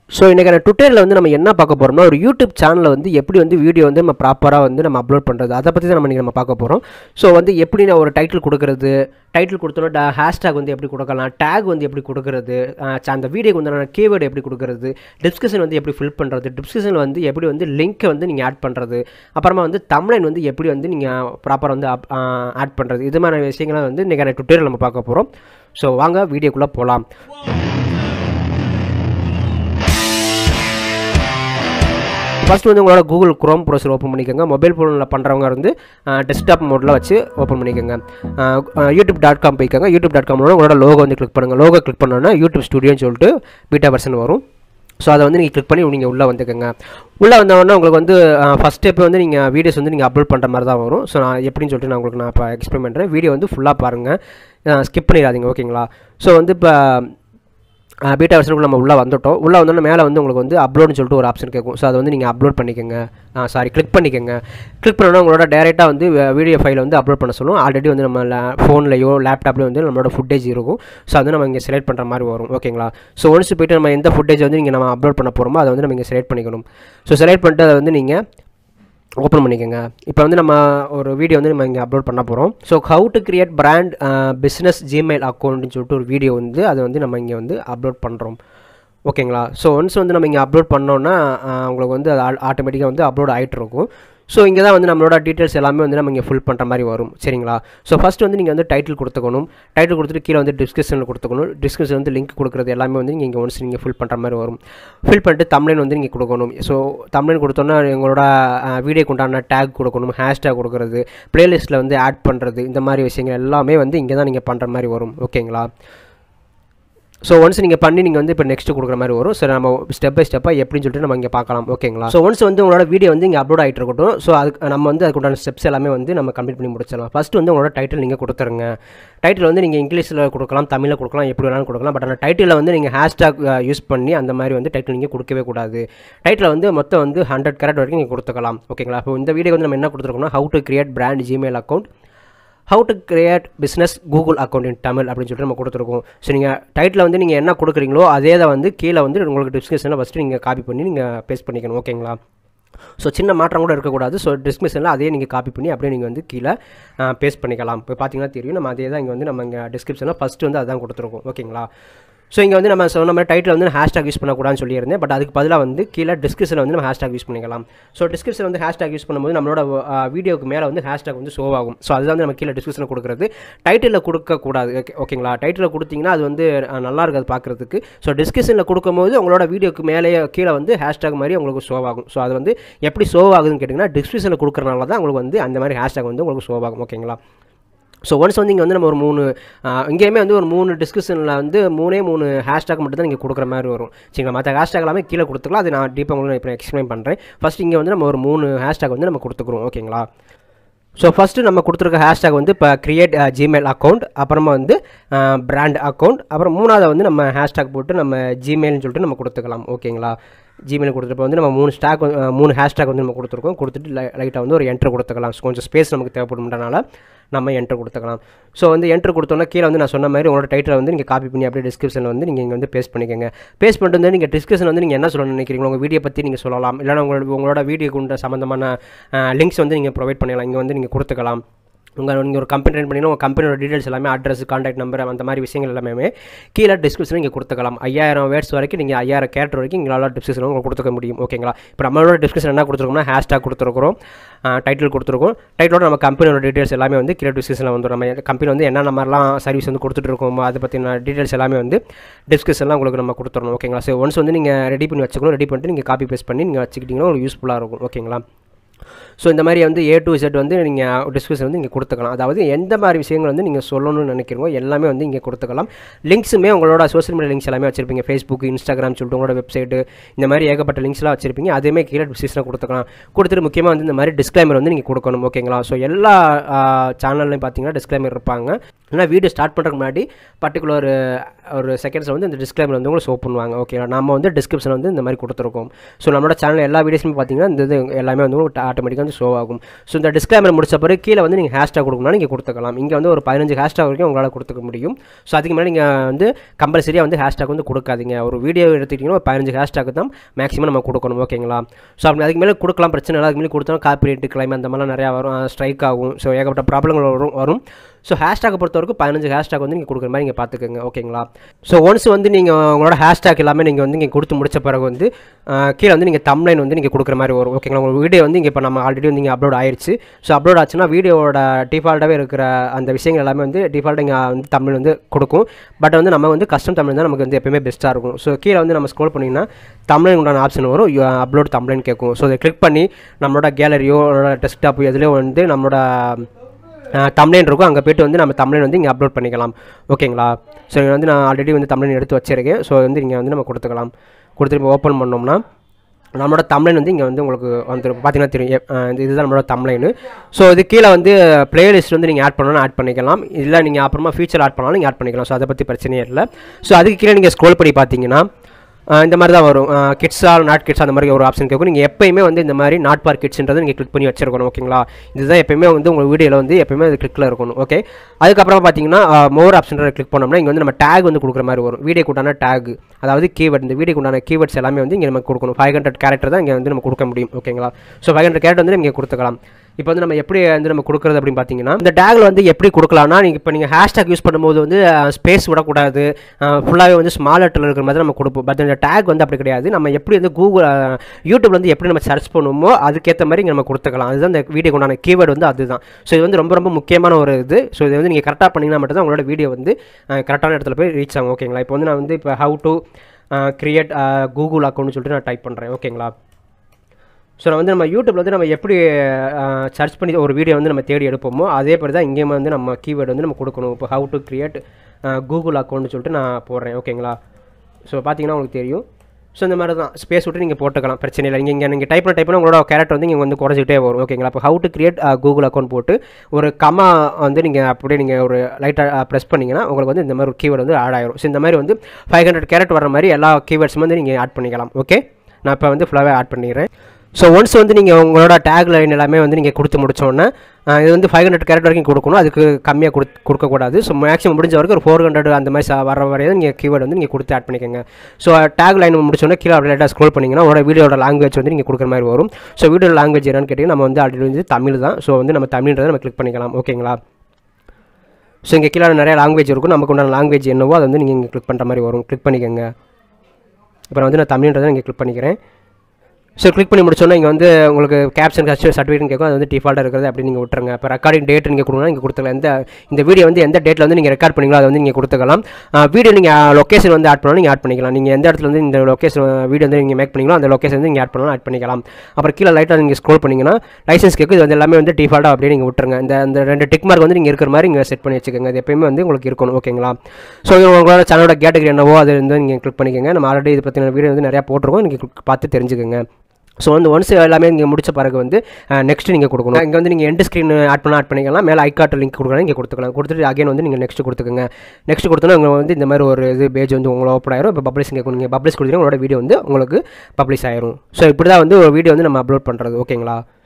so இன்றைக்கான ட்விட்டரில் வந்து நம்ம என்ன பார்க்க போகிறோம்னா ஒரு யூடியூப் சேனலில் வந்து எப்படி வந்து வீடியோ வந்து நம்ம ப்ராப்பராக வந்து நம்ம அப்லோட் பண்ணுறது அதை பற்றி தான் நம்ம இன்றைக்கி நம்ம பார்க்க போகிறோம் ஸோ வந்து எப்படி நான் ஒரு டைட்டில் கொடுக்குறது டைட்டில் கொடுத்தோன்னா ஹேஷ்டேக் வந்து எப்படி கொடுக்கலாம் டேக் வந்து எப்படி கொடுக்குறது அஹ் ச- அந்த வீடியோக்கு வந்து கீவேர்டு எப்படி கொடுக்குறது டிஸ்கஷன் வந்து எப்படி ஃபில் பண்ணுறது டிஸ்கஷன் வந்து எப்படி வந்து லிங்க்கை வந்து நீங்கள் ஆட் பண்ணுறது அப்புறமா வந்து தமிழன் வந்து எப்படி வந்து நீங்கள் ப்ராப்பராக வந்து ஆட் பண்ணுறது இது மாதிரி விஷயங்களை வந்து இன்றைக்கான ட்விட்டரில் நம்ம பார்க்க போகிறோம் ஸோ வாங்க வீடியோக்குள்ளே போகலாம் ஃபர்ஸ்ட் வந்து உங்களோட கூகுள் குரோம் ப்ரௌசர் ஓப்பன் பண்ணிக்கோங்க மொபைல் ஃபோனில் பண்ணுறவங்க வந்து டெஸ்க்டாப் மோடில் வச்சு ஓப்பன் பண்ணிக்கோங்க யூடியூப் டாட் காம் போய்க்கோங்க யூடியூப் டாட் காம் உங்களோட லோகோ வந்து கிளிக் பண்ணுங்கள் லோகோ கிளிக் பண்ணோன்னா யூடியூப் ஸ்டுடியோன்னு சொல்லிட்டு பீட்டா வெர்ஷன் வரும் ஸோ அதை வந்து நீங்கள் கிளிக் பண்ணி நீங்கள் உள்ளே வந்துக்கோங்க உள்ளே வந்தவொடனே உங்களுக்கு வந்து ஃபஸ்ட் ஸ்டெப் வந்து நீங்கள் வீடியோஸ் வந்து நீங்கள் அப்லோட் பண்ணுற மாதிரி தான் வரும் ஸோ நான் எப்படின்னு சொல்லிட்டு நான் உங்களுக்கு நான் இப்போ எக்ஸ்பிளைன் பண்ணுறேன் வீடியோ வந்து ஃபுல்லாக பாருங்கள் ஸ்கிப் பண்ணிடாதீங்க ஓகேங்களா ஸோ வந்து இப்போ பீட்டா வெர்ஷனுக்குள்ள நம்ம உள்ளே வந்துட்டோம் உள்ளே வந்தோடனே மேலே வந்து உங்களுக்கு வந்து அப்லோட்னு சொல்லிட்டு ஒரு ஆப்ஷன் கேட்கும் ஸோ அதை வந்து நீங்கள் அப்லோட் பண்ணிக்கோங்க சாரி கிளிக் பண்ணிக்கோங்க கிளிக் பண்ணோன்னா உங்களோட டேரெக்டாக வந்து வீடியோ ஃபைலை வந்து அப்லோட் பண்ண சொல்லும் ஆல்ரெடி வந்து நம்ம ஃபோன்லையோ லேப்டாப்லையோ வந்து நம்மளோட ஃபுட்டேஜ் இருக்கும் ஸோ அது நம்ம இங்கே செலக்ட் பண்ணுற மாதிரி வரும் ஓகேங்களா ஸோ ஒன்ஸ் போயிட்டு நம்ம எந்த ஃபுட்டேஜ் வந்து நீங்கள் நம்ம அப்லோட் பண்ண போகிறோமோ அதை வந்து நம்ம இங்கே செலக்ட் பண்ணிக்கணும் ஸோ செலக்ட் பண்ணிட்டு அதை வந்து நீங்கள் ஓப்பன் பண்ணிக்கோங்க இப்போ வந்து நம்ம ஒரு வீடியோ வந்து நம்ம இங்கே அப்லோட் பண்ண போகிறோம் so how to create brand business Gmail அக்கௌண்ட்னு சொல்லிட்டு ஒரு வீடியோ வந்து அதை வந்து நம்ம இங்கே வந்து அப்லோட் பண்ணுறோம் ஓகேங்களா ஸோ ஒன்ஸ் வந்து நம்ம இங்கே அப்லோட் பண்ணோன்னா ஆஹ், உங்களுக்கு வந்து அது ஆட்டோமேட்டிக்காக வந்து அப்லோட் ஆகிட்டு இருக்கும் ஸோ இங்கே தான் வந்து நம்மளோட டீட்டெயில்ஸ் எல்லாமே வந்து நம்ம இங்கே ஃபில் பண்ணுற மாதிரி வரும் சரிங்களா ஸோ ஃபஸ்ட் வந்து நீங்கள் வந்து டைட்டில் கொடுத்துக்கணும் டைட்டில் கொடுத்துட்டு கீழே வந்து டிஸ்கிரிப்ஷனில் கொடுத்துக்கணும் டிஸ்கிரிப்ஷன் வந்து லிங்க் கொடுக்குறது எல்லாமே வந்து நீங்கள் இங்கே ஒன்ஸ் நீங்கள் ஃபில் பண்ணுற மாதிரி வரும் ஃபில் பண்ணிட்டு தமிழன் வந்து நீங்கள் கொடுக்கணும் ஸோ தமிழன் கொடுத்தோன்னா எங்களோட வீடியோக்கு உண்டான டேக் கொடுக்கணும் ஹேஷ்டேக் கொடுக்குறது ப்ளேலிஸ்ட்டில் வந்து ஆட் பண்ணுறது இந்த மாதிரி விஷயங்கள் எல்லாமே வந்து இங்கே தான் நீங்கள் பண்ணுற மாதிரி வரும் ஓகேங்களா ஸோ ஒன்ஸ் நீங்கள் பண்ணி நீங்கள் வந்து இப்போ நெக்ஸ்ட் கொடுக்குற மாதிரி வரும் ஸோ நம்ம ஸ்டெப் பை ஸ்டெப்பாக எப்படின்னு சொல்லிட்டு நம்ம இங்கே பார்க்கலாம் ஓகேங்களா ஸோ ஒன்ஸ் வந்து உங்களோட வீடியோ வந்து இங்கே அப்லோட் ஆகிட்டு இருக்கட்டும் ஸோ அதுக்கு நம்ம வந்து அதுக்குண்டான ஸ்டெப்ஸ் எல்லாமே வந்து நம்ம கம்ப்ளீட் பண்ணி முடிச்சிடலாம் ஃபஸ்ட் வந்து உங்களோட டைட்டில் நீங்கள் கொடுத்துருங்க டைட்டில் வந்து நீங்கள் இங்கிலீஷில் கொடுக்கலாம் தமிழில் கொடுக்கலாம் எப்படி வேணாலும் கொடுக்கலாம் பட் ஆனால் டைட்டிலில் வந்து நீங்கள் ஹேஷ்டாக் யூஸ் பண்ணி அந்த மாதிரி வந்து டைட்டில் நீங்கள் கொடுக்கவே கூடாது டைட்டில் வந்து மொத்தம் வந்து ஹண்ட்ரட் கேரட் வரைக்கும் நீங்கள் கொடுத்துக்கலாம் ஓகேங்களா இப்போ இந்த வீடியோ வந்து நம்ம என்ன கொடுத்துருக்கோம்னா how to create brand Gmail account how to create business Google account in Tamil அப்படின்னு சொல்லிட்டு நம்ம கொடுத்துருக்கோம் ஸோ நீங்கள் டைட்டில் வந்து நீங்கள் என்ன கொடுக்குறீங்களோ அதே தான் வந்து கீழே வந்து உங்களுக்கு டிஸ்கிரிப்ஷனில் ஃபஸ்ட்டு நீங்கள் காப்பி பண்ணி நீங்கள் பேஸ்ட் பண்ணிக்கணும் ஓகேங்களா ஸோ சின்ன மாற்றம் கூட இருக்கக்கூடாது ஸோ டிஸ்கிரிப்ஷனில் அதே நீங்கள் காப்பி பண்ணி அப்படியே நீங்கள் வந்து கீழே பேஸ்ட் பண்ணிக்கலாம் இப்போ பார்த்தீங்கன்னா தெரியும் நம்ம அதே தான் இங்கே வந்து நம்ம இங்கே டிஸ்கிரிப்ஷனில் ஃபஸ்ட்டு வந்து அதான் கொடுத்துருக்கோம் ஓகேங்களா ஸோ இங்கே வந்து நம்ம சொன்ன மாதிரி டைட்டில் வந்து ஹேஷ்டாக் யூஸ் பண்ணக்கூடாதுன்னு சொல்லியிருந்தேன் பட் அதுக்கு பதிலாக வந்து கீழே டிஸ்கிரிப்ஷனில் வந்து நம்ம ஹேஷ்டாக் யூஸ் பண்ணிக்கலாம் ஸோ டிஸ்கிரிப்ஷன் வந்து ஹேஷ்டாக் யூஸ் பண்ணும்போது நம்மளோட வீடியோக்கு மேலே வந்து ஹேஷ்டாக் வந்து ஷோ ஆகும் ஸோ அதுதான் வந்து நம்ம கீழே டிஸ்கிரிப்ஷனில் கொடுக்குறது டைட்டிலில் கொடுக்கக்கூடாது ஓகே ஓகேங்களா டைட்டிலில் கொடுத்தீங்கன்னா அது வந்து அஹ், நல்லா இருக்காது பார்க்குறதுக்கு ஸோ டிஸ்கிரிப்ஷனில் கொடுக்கும்போது உங்களோட வீடியோக்கு மேலே கீழே வந்து ஹேஷ்டாக் மாதிரி உங்களுக்கு ஷோ ஆகும் ஸோ அது வந்து எப்படி ஷோ ஆகுதுன்னு கேட்டிங்கன்னா டிஸ்கிரிப்ஷனில் கொடுக்குறனால தான் உங்களுக்கு வந்து அந்த மாதிரி ஹேஷ்டாக் வந்து உங்களுக்கு ஷோ ஆகும் ஓகேங்களா ஸோ ஒன்ஸ் வந்து இங்கே வந்து நம்ம ஒரு மூணு ஆஹ், இங்கேயுமே வந்து ஒரு மூணு டிஸ்கிரிப்ஷனில் வந்து மூணே மூணு ஹேஷ்டாக் மட்டும் தான் நீங்கள் கொடுக்குற மாதிரி வரும் சரிங்களா மற்ற ஹேஷ்டாக் எல்லாமே கீழே கொடுத்துக்கலாம் அது நான் டீப்பாக உங்களுக்கு இப்போ எக்ஸ்பிளைன் பண்ணுறேன் ஃபஸ்ட் இங்கே வந்து நம்ம ஒரு மூணு ஹேஷ்டாக் வந்து நம்ம கொடுத்துக்குறோம் ஓகேங்களா ஸோ ஃபஸ்ட்டு நம்ம கொடுத்துருக்க ஹேஷ்டாக் வந்து இப்போ கிரியேட் ஜிமெயில் அக்கௌண்ட் அப்புறமா வந்து பிராண்ட் அக்கௌண்ட் அப்புறம் மூணாவது வந்து நம்ம ஹேஷ்டாக் போட்டு நம்ம ஜிமெயில்னு சொல்லிட்டு நம்ம கொடுத்துக்கலாம் ஓகேங்களா ஜிமெயில் கொடுத்துட்டு வந்து நம்ம மூணு ஸ்டாக் மூணு ஹேஷ்டாக் வந்து நம்ம கொடுத்துருக்கோம் கொடுத்துட்டு லைட்டாக வந்து ஒரு என்ட்ரு கொடுத்துக்கலாம் So, கொஞ்சம் ஸ்பேஸ் நமக்கு தேவைப்படும்ன்றனால நம்ம என்ட்ரு கொடுத்துக்கலாம் ஸோ வந்து என்ட்ரு கொடுத்தோன்னா கீழே வந்து நான் சொன்ன மாதிரி உங்களோட டைட்டில் வந்து நீங்கள் காப்பி பண்ணி அப்படியே டிஸ்கிரிப்ஷனில் வந்து நீங்கள் இங்கே வந்து பேஸ்ட் பண்ணிக்கோங்க பேஸ்ட் பண்ணிட்டு வந்து நீங்கள் டிஸ்கிரிப்ஷன் வந்து நீங்கள் என்ன சொல்லணும்னு நினைக்கிறீங்களோ உங்கள் வீடியோ பற்றி நீங்கள் சொல்லலாம் இல்லைனா உங்களோட உங்களோட வீடியோக்கு உண்ட சம்மந்தமான லிங்க்ஸ் வந்து நீங்கள் ப்ரொவைட் பண்ணலாம் இங்கே வந்து நீங்கள் கொடுத்துக்கலாம் உங்கள் நீங்கள் ஒரு கம்பெனி ரன் பண்ணிங்கன்னா உங்கள் கம்பெனியோட டீடைல்ஸ் எல்லாமே அட்ரஸ் கான்டாக்ட் நம்பர் அந்த மாதிரி விஷயங்கள் எல்லாமே கீழே டிஸ்கிரிப்ஷனில் நீங்கள் கொடுத்துக்கலாம் ஐயாயிரம் வேர்ட்ஸ் வரைக்கும் நீங்கள் ஐயாயிரம் கேரக்டர் வரைக்கும் எங்களால் டிஸ்கிரிப்ஷன் உங்களுக்கு கொடுத்துக்க முடியும் ஓகேங்களா இப்போ நம்மளோட டிஸ்கிரிப்ஷன் என்ன கொடுத்துருக்கோம்னா ஹேஷ்டாக் கொடுத்துருக்குறோம் டைட்டில் கொடுத்துருக்கோம் டைட்டிலோட நம்ம கம்பெனியோட டீடைல்ஸ் எல்லாமே வந்து கீழே டிஸ்கிரிப்ஷனில் வந்து நம்ம கம்பெனி வந்து என்னென்ன மாதிரிலாம் சர்வீஸ் வந்து கொடுத்துட்டு இருக்கோமோ அதை பற்றின டீடைல்ஸ் எல்லாமே வந்து டிஸ்கிரிப்ஷன்லாம் உங்களுக்கு நம்ம கொடுத்துடணும் ஓகேங்களா ஸோ ஒன்ஸ் வந்து நீங்கள் ரெடி பண்ணி வச்சுக்கணும் ரெடி பண்ணிட்டு நீங்கள் காப்பி பேஸ்ட் பண்ணி நீங்கள் வச்சுக்கிட்டிங்கன்னா உங்களுக்கு யூஸ்ஃபுல்லாக இருக்கும் ஓகேங்களா ஸோ இந்த மாதிரி வந்து ஏ டு Z வந்து நீங்கள் டிஸ்கிரிப்ஷன் வந்து இங்கே கொடுத்துக்கலாம் அதாவது எந்த மாதிரி விஷயங்கள் வந்து நீங்கள் சொல்லணும்னு நினைக்கிறீங்களோ எல்லாமே வந்து இங்கே கொடுத்துக்கலாம் லிங்க்ஸுமே உங்களோட சோஷியல் மீடியா லிங்க்ஸ் எல்லாமே வச்சிருப்பீங்க ஃபேஸ்புக் இன்ஸ்டாகிராம் சொல்லிட்டு உங்களோட வெப்சைட்டு இந்த மாதிரி ஏகப்பட்ட லிங்க்ஸ்லாம் வச்சிருப்பீங்க அதுவுமே கீழே டிஸ்கிரிப்ஷனில் கொடுத்துக்கலாம் கொடுத்துட்டு முக்கியமாக வந்து இந்த மாதிரி டிஸ்க்ளைமர் வந்து நீங்கள் கொடுக்கணும் ஓகேங்களா ஸோ எல்லா சேனல்லையும் பார்த்தீங்கன்னா டிஸ்க்ளைமர் இருப்பாங்க ஏன்னா வீடியோ ஸ்டார்ட் பண்ணுறதுக்கு முன்னாடி பர்டிகுலர் ஒரு செகண்ட்ஸில் வந்து இந்த டிஸ்க்ளைமர் வந்து உங்களுக்கு ஷோ பண்ணுவாங்க ஓகேங்களா நம்ம வந்து டிஸ்கிரிப்ஷன் வந்து இந்த மாதிரி கொடுத்துருக்கோம் ஸோ நம்மளோட சேனல் எல்லா வீடியோஸுமே பார்த்தீங்கன்னா இந்த இது எல்லாமே வந்து உங்களுக்கு ஆட்டோமேட்டிக்காக வந்து ஷோ ஆகும் ஸோ இந்த டிஸ்கிளைமர் முடிச்ச பிறகு கீழே வந்து நீங்கள் ஹேஷ்டாக் கொடுக்கணும்னா நீங்கள் கொடுத்துக்கலாம் இங்கே வந்து ஒரு பதினஞ்சு ஹேஷ்டாக் வரைக்கும் உங்களால் கொடுத்துக்க முடியும் ஸோ அதுக்கு மேலே நீங்கள் வந்து கம்பல்சரியாக வந்து ஹேஷ்டாக் வந்து கொடுக்காதீங்க ஒரு வீடியோ எடுத்துக்கிட்டிங்கன்னா ஒரு பதினஞ்சு ஹேஷ்டாக் தான் மேக்ஸிமம் நம்ம கொடுக்கணும் ஓகேங்களா ஸோ அப்படி அதுக்கு மேலே கொடுக்கலாம் பிரச்சனை இல்லை அதுக்கு மேலே கொடுத்தோம் காப்பி ரேட்டு கிளைம் அந்த மாதிரிலாம் நிறையா வரும் ஸ்ட்ரைக் ஆகும் ஸோ ஏகப்பட்ட ப்ராப்ளங்கள் வரும் வரும் ஸோ ஹேஷ்டாக்கை பொறுத்த வரைக்கும் பதினஞ்சு ஹேஷ்டாக் வந்து நீங்கள் கொடுக்குற மாதிரி நீங்கள் பார்த்துக்கோங்க ஓகேங்களா ஸோ ஒன்ஸ் வந்து நீங்கள் உங்களோட ஹேஷ்டாக் எல்லாமே நீங்கள் வந்து நீங்கள் கொடுத்து முடிச்ச பிறகு வந்து ஆஹ், கீழே வந்து நீங்கள் தம்லைன் வந்து நீங்கள் கொடுக்குற மாதிரி வரும் ஓகேங்களா உங்கள் வீடியோ வந்து இங்கே இப்போ நம்ம ஆல்ரெடி வந்து இங்கே அப்லோட் ஆயிருச்சு ஸோ அப்லோட் ஆச்சுன்னா வீடியோவோட டிஃபால்ட்டாகவே இருக்கிற அந்த விஷயங்கள் எல்லாமே வந்து டிஃபால்ட்டாக இங்கே வந்து தமிழ் வந்து கொடுக்கும் பட் வந்து நம்ம வந்து கஸ்டம் தமிழ் தான் நமக்கு வந்து எப்பயுமே பெஸ்ட்டாக இருக்கும் ஸோ கீழே வந்து நம்ம ஸ்க்ரோல் பண்ணிங்கன்னா தமிழ் உண்டான ஆப்ஷன் வரும் அப்லோட் தமிழ்னு கேட்கும் ஸோ அதை கிளிக் பண்ணி நம்மளோட கேலரியோ டெஸ்க்டாப் எதுலேயோ வந்து நம்மளோட தமிழன் இருக்கும் அங்கே போய்ட்டு வந்து நம்ம தமிழன் வந்து இங்கே அப்லோட் பண்ணிக்கலாம் ஓகேங்களா ஸோ இங்கே வந்து நான் ஆல்ரெடி வந்து தமிழன் எடுத்து வச்சிருக்கேன் ஸோ வந்து இங்கே வந்து நம்ம கொடுத்துக்கலாம் கொடுத்துட்டு இப்போ ஓப்பன் பண்ணோம்னா நம்மளோட தமிழன் வந்து இங்கே வந்து உங்களுக்கு வந்து பார்த்தீங்கன்னா தெரியும் எப்- அஹ் இந்த இதுதான் நம்மளோட தமிழன் ஸோ இது கீழே வந்து பிளேலிஸ்ட் வந்து நீங்கள் ஆட் பண்ணணும் ஆட் பண்ணிக்கலாம் இல்லை நீங்கள் அப்புறமா ஃபியூச்சர் ஆட் பண்ணாலும் நீங்கள் ஆட் பண்ணிக்கலாம் ஸோ அதை பற்றி பிரச்சனையே இல்லை ஸோ அதுக்கு கீழே நீங்கள் ஸ்க்ரோல் பண்ணி பார்த்தீங்கன்னா ஆஹ் இந்த மாதிரி தான் வரும் கிட்ஸா நாட் கிட்ஸ் அந்த மாதிரி ஒரு ஆப்ஷன் கேட்கும் நீங்கள் எப்பயுமே வந்து இந்த மாதிரி நாட் பார் கிட்ஸ்ன்றதை நீங்கள் கிளிக் பண்ணி வச்சிருக்கணும் ஓகேங்களா இதுதான் எப்பயுமே வந்து உங்கள் வீடியோவில் வந்து எப்பயுமே அது கிளிக்கில் இருக்கணும் ஓகே அதுக்கப்புறம் பார்த்தீங்கன்னா மோர் ஆப்ஷன் கிளிக் பண்ணோம்னா இங்கே வந்து நம்ம டேக் வந்து கொடுக்குற மாதிரி வரும் வீடியோக்கு உண்டான டேக் அதாவது கீவேர்ட் இந்த வீடியோக்கு உண்டான கீவேர்ட்ஸ் எல்லாமே வந்து இங்கே நம்ம கொடுக்கணும் ஃபைவ் ஹண்ட்ரட் கேரக்டர் தான் இங்கே வந்து நம்ம கொடுக்க முடியும் ஓகேங்களா ஸோ ஃபைவ் ஹண்ட்ரட் கேரக்டர் வந்து நீங்கள் கொடுத்துக்கலாம் இப்போ வந்து நம்ம எப்படி வந்து நம்ம கொடுக்குறது அப்படின்னு பார்த்தீங்கன்னா இந்த டேக்ல வந்து எப்படி கொடுக்கலாம்னா நீங்கள் இப்போ நீங்கள் ஹேஷ்டாக் யூஸ் பண்ணும்போது வந்து ஸ்பேஸ் விடக்கூடாது ஃபுல்லாகவே வந்து ஸ்மால் லெட்டரில் இருக்கிற மாதிரி நம்ம கொடுப்போம் பட் இந்த டேக் வந்து அப்படி கிடையாது நம்ம எப்படி வந்து கூகுள் யூடியூப்ல வந்து எப்படி நம்ம சர்ச் பண்ணுமோ அதுக்கேற்ற மாதிரி இங்க நம்ம கொடுத்துக்கலாம் அதுதான் இந்த வீடியோ உண்டான கீவேர்டு வந்து அதுதான் ஸோ இது வந்து ரொம்ப ரொம்ப முக்கியமான ஒரு இது ஸோ இது வந்து நீங்கள் கரெக்டாக பண்ணிங்கன்னா மட்டும் தான் உங்களோட வீடியோ வந்து கரெக்டான இடத்துல போய் ரீச் ஆகும் ஓகேங்களா இப்போ வந்து நான் வந்து இப்போ ஹவு டு கிரியேட் கூகுள் அக்கௌண்ட்னு சொல்லிட்டு நான் டைப் பண்ணுறேன் ஓகேங்களா ஸோ நான் வந்து நம்ம யூடியூப்ல வந்து நம்ம எப்படி சர்ச் பண்ணி ஒரு வீடியோ வந்து நம்ம தேடி எடுப்போமோ அதே மாதிரி தான் இங்கேயும் வந்து நம்ம கீவேர்டு வந்து நம்ம கொடுக்கணும் இப்போ ஹவு டு கிரியேட் கூகுள் அக்கௌண்ட்னு சொல்லிட்டு நான் போடுறேன் ஓகேங்களா ஸோ பார்த்தீங்கன்னா உங்களுக்கு தெரியும் ஸோ இந்த மாதிரி தான் ஸ்பேஸ் விட்டு நீங்கள் போட்டுக்கலாம் பிரச்சனை இல்லை இங்கே இங்கே நீங்கள் டைப் பண்ண டைப் பண்ண உங்களோட கேரக்டர் வந்து இங்கே வந்து குறைஞ்சிட்டே வரும் ஓகேங்களா இப்போ how to create Google account போட்டு ஒரு கமா வந்து நீங்கள் அப்படியே நீங்கள் ஒரு லைட்டாக ப்ரெஸ் பண்ணிங்கன்னா உங்களுக்கு வந்து இந்த மாதிரி ஒரு கீவேர்டு வந்து ஆட் ஆயிரும் ஸோ இந்த மாதிரி வந்து ஃபைவ் ஹண்ட்ரட் கேரட் வர மாதிரி எல்லா கீவேர்ட்ஸும் வந்து நீங்கள் ஆட் பண்ணிக்கலாம் ஓகே நான் இப்போ வந்து ஃபுல்லாகவே ஆட் பண்ணிடுறேன் ஸோ ஒன்ஸ் வந்து நீங்கள் உங்களோட டேக் லைன் எல்லாமே வந்து நீங்கள் கொடுத்து முடிச்சோன்னே அஹ் இது வந்து ஃபைவ் ஹண்ட்ரட் கேரட் வரைக்கும் கொடுக்கணும் அதுக்கு கம்மியாக கொடு கொடுக்கக்கூடாது ஸோ மேக்ஸிமம் முடிஞ்ச வரைக்கும் ஒரு ஃபோர் ஹண்ட்ரட் அந்த மாதிரி ச- வர வரையும் நீங்கள் கீவேர்டு வந்து நீங்கள் கொடுத்து ஆட் பண்ணிக்கோங்க ஸோ டேக் லைன் முடிச்சோன்னே கீழே லைட்டாக ஸ்க்ரோல் பண்ணிங்கன்னா உங்களோட வீடியோட லாங்குவேஜ் வந்து நீங்கள் கொடுக்குற மாதிரி வரும் ஸோ வீடியோ லாங்குவேஜ் என்னன்னு கேட்டிங்கன்னா நம்ம வந்து ஆல்ரெடி வந்து தமிழ் தான் ஸோ வந்து நம்ம தமிழ்ன்றதை நம்ம கிளிக் பண்ணிக்கலாம் ஓகேங்களா ஸோ இங்கே கீழே நிறைய லாங்குவேஜ் இருக்கும் நமக்கு உண்டான லாங்குவேஜ் என்னவோ அதை வந்து நீங்கள் இங்கே கிளிக் பண்ணுற மாதிரி வரும் கிளிக் பண்ணிக்கோங்க இப்போ வந்து நான் தமிழ்ன்றதை இங்கே கிளிக் பண்ணிக்கிறேன் ஸோ கிளிக் பண்ணி முடிச்சோன்னா இங்கே வந்து உங்களுக்கு கேப்ஷன் கஸ்டர் சர்டிஃபிகேட் கேட்கும் அது வந்து டிஃபால்ட்டாக இருக்கிறது அப்படி நீங்கள் விட்டுருங்க இப்போ ரெக்கார்டிங் டேட் நீங்கள் கொடுங்க நீங்கள் கொடுத்துக்கலாம் எந்த இந்த வீடியோ வந்து எந்த டேட்டில் வந்து நீங்கள் ரெக்கார்ட் பண்ணீங்களோ அதை வந்து நீங்கள் கொடுத்துக்கலாம் வீடியோ நீங்கள் லொக்கேஷன் வந்து ஆட் பண்ணாலும் நீங்கள் ஆட் பண்ணிக்கலாம் நீங்கள் எந்த இடத்துல வந்து இந்த லொக்கேஷன் வீடியோ வந்து நீங்கள் மேக் பண்ணீங்களோ அந்த லொக்கேஷன் வந்து நீங்கள் ஆட் பண்ணலாம் ஆட் பண்ணிக்கலாம் அப்புறம் கீழே லைட்டாக நீங்கள் ஸ்க்ரோல் பண்ணிங்கன்னா லைசன்ஸ் கேட்கும் இது வந்து எல்லாமே வந்து டிஃபால்ட்டாக அப்படியே நீங்கள் விட்டுருங்க இந்த இந்த ரெண்டு டிக் மார்க் வந்து நீங்கள் இருக்கிற மாதிரி நீங்கள் செட் பண்ணி வச்சுக்கோங்க அது எப்பயுமே வந்து உங்களுக்கு இருக்கணும் ஓகேங்களா ஸோ உங்களோட சேனலோட கேட்டகரி என்னவோ அது வந்து நீங்கள் கிளிக் பண்ணிக்கோங்க நம்ம ஆல்ரெடி இது பற்றின வீடியோ வந்து நிறையா போட்டிருக்கோம் நீங்கள் பார்த்து தெரிஞ்சுக்கோங்க ஸோ வந்து ஒன்ஸ் எல்லாமே நீங்கள் முடிச்ச பிறகு வந்து நெக்ஸ்ட் நீங்கள் கொடுக்கணும் இங்கே வந்து நீங்கள் எண்ட் ஸ்க்ரீன் ஆட் பண்ணால் ஆட் பண்ணிக்கலாம் மேலே ஐகார்ட் லிங்க் கொடுக்கலாம் இங்கே கொடுத்துக்கலாம் கொடுத்துட்டு அகைன் வந்து நீங்கள் நெக்ஸ்ட் கொடுத்துக்கோங்க நெக்ஸ்ட் கொடுத்தோன்னா உங்களுக்கு வந்து இந்த மாதிரி ஒரு இது பேஜ் வந்து உங்களுக்கு ஓப்பன் ஆயிரும் இப்போ பப்ளிஷ் கேட்கும் நீங்கள் பப்ளிஷ் கொடுத்தீங்கன்னா உங்களோட வீடியோ வந்து உங்களுக்கு பப்ளிஷ் ஆயிரும் ஸோ இப்படி தான் வந்து ஒரு வீடியோ வந்து நம்ம அப்லோட் பண்ணுறது ஓகேங்களா